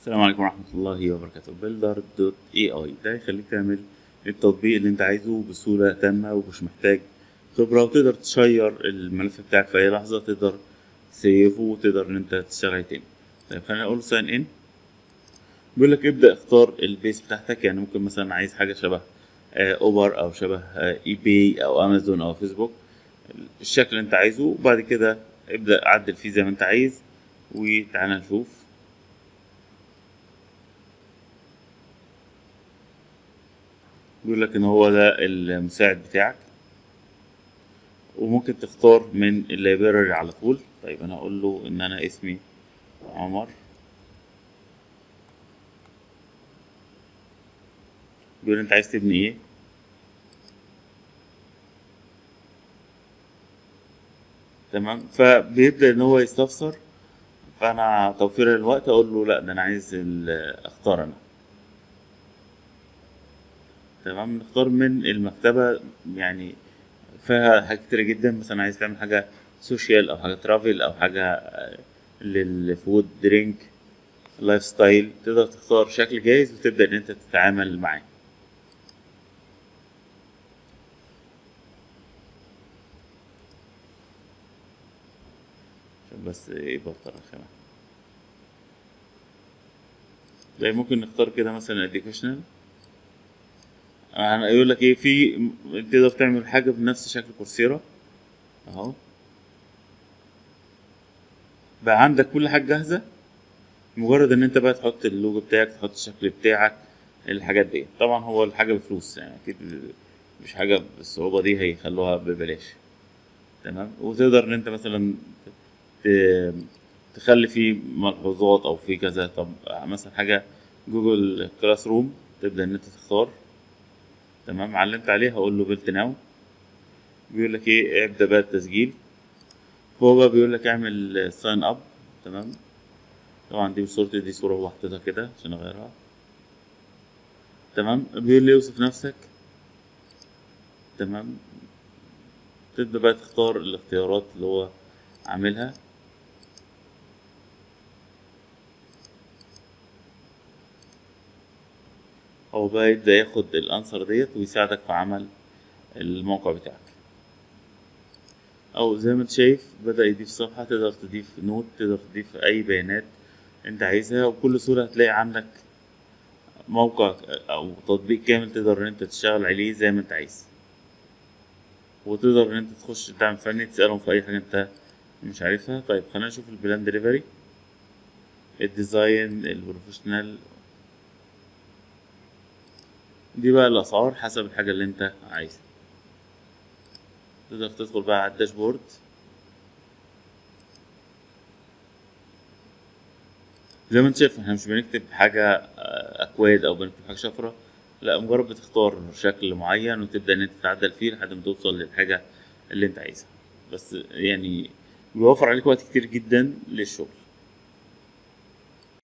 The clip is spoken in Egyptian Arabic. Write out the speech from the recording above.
السلام عليكم ورحمة الله وبركاته بيلدر دوت اي اي ده يخليك تعمل التطبيق اللي انت عايزه بسهولة تامة ومش محتاج خبرة وتقدر تشير الملف بتاعك في أي لحظة تقدر تسيفه وتقدر إن أنت تشتغل عليه تاني طيب خلينا نقول ساين إن بيقول لك ابدأ اختار البيس بتاعتك يعني ممكن مثلا عايز حاجة شبه آه، أوبر أو شبه آه، إي بي أو أمازون أو فيسبوك الشكل اللي أنت عايزه وبعد كده ابدأ عدل فيه زي ما أنت عايز وتعالى نشوف بيقول لك ان هو ده المساعد بتاعك وممكن تختار من اللايبراري على طول طيب انا اقول له ان انا اسمي عمر بيقول انت عايز تبني ايه تمام فبيبدأ ان هو يستفسر فانا توفير الوقت اقول له لا ده انا عايز ال- اختار انا تمام نختار من المكتبة يعني فيها حاجات كتيرة جدا مثلا عايز تعمل حاجة سوشيال أو حاجة ترافل أو حاجة آه، للفود درينك لايف ستايل تقدر تختار شكل جاهز وتبدأ إن أنت تتعامل معاه عشان بس يبطل الخناقة زي ممكن نختار كده مثلا educational يعني يقول لك ايه في تقدر تعمل حاجه بنفس شكل كورسيرا اهو بقى عندك كل حاجه جاهزه مجرد ان انت بقى تحط اللوجو بتاعك تحط الشكل بتاعك الحاجات دي طبعا هو الحاجه بفلوس يعني اكيد مش حاجه بالصعوبه دي هيخلوها ببلاش تمام وتقدر ان انت مثلا ت- تخلي فيه ملحوظات او في كذا طب مثلا حاجه جوجل كلاس روم تبدا ان انت تختار تمام علمت عليه هقول له بيلت ناو بيقول لك ايه ابدا بقى التسجيل هو بقى بيقول لك اعمل ساين اب تمام طبعا دي صورتي دي صوره هو حاططها كده عشان اغيرها تمام بيقول لي اوصف نفسك تمام تبدا بقى تختار الاختيارات اللي هو عاملها هو بقى يبدا ياخد الانسر ديت ويساعدك في عمل الموقع بتاعك او زي ما انت شايف بدأ يضيف صفحة تقدر تضيف نوت تقدر تضيف اي بيانات انت عايزها وبكل سهولة هتلاقي عندك موقع او تطبيق كامل تقدر ان انت تشتغل عليه زي ما انت عايز وتقدر ان انت تخش دعم فني تسألهم في اي حاجة انت مش عارفها طيب خلينا نشوف البلان دليفري الديزاين البروفيشنال دي بقى الاسعار حسب الحاجة اللي انت عايزها تقدر تدخل بقى على الداشبورد زي ما انت شايف احنا مش بنكتب حاجة آه، اكواد او بنكتب حاجة شفرة لا مجرد بتختار شكل معين وتبدأ ان انت تعدل فيه لحد ما توصل للحاجة اللي انت عايزها بس يعني بيوفر عليك وقت كتير جدا للشغل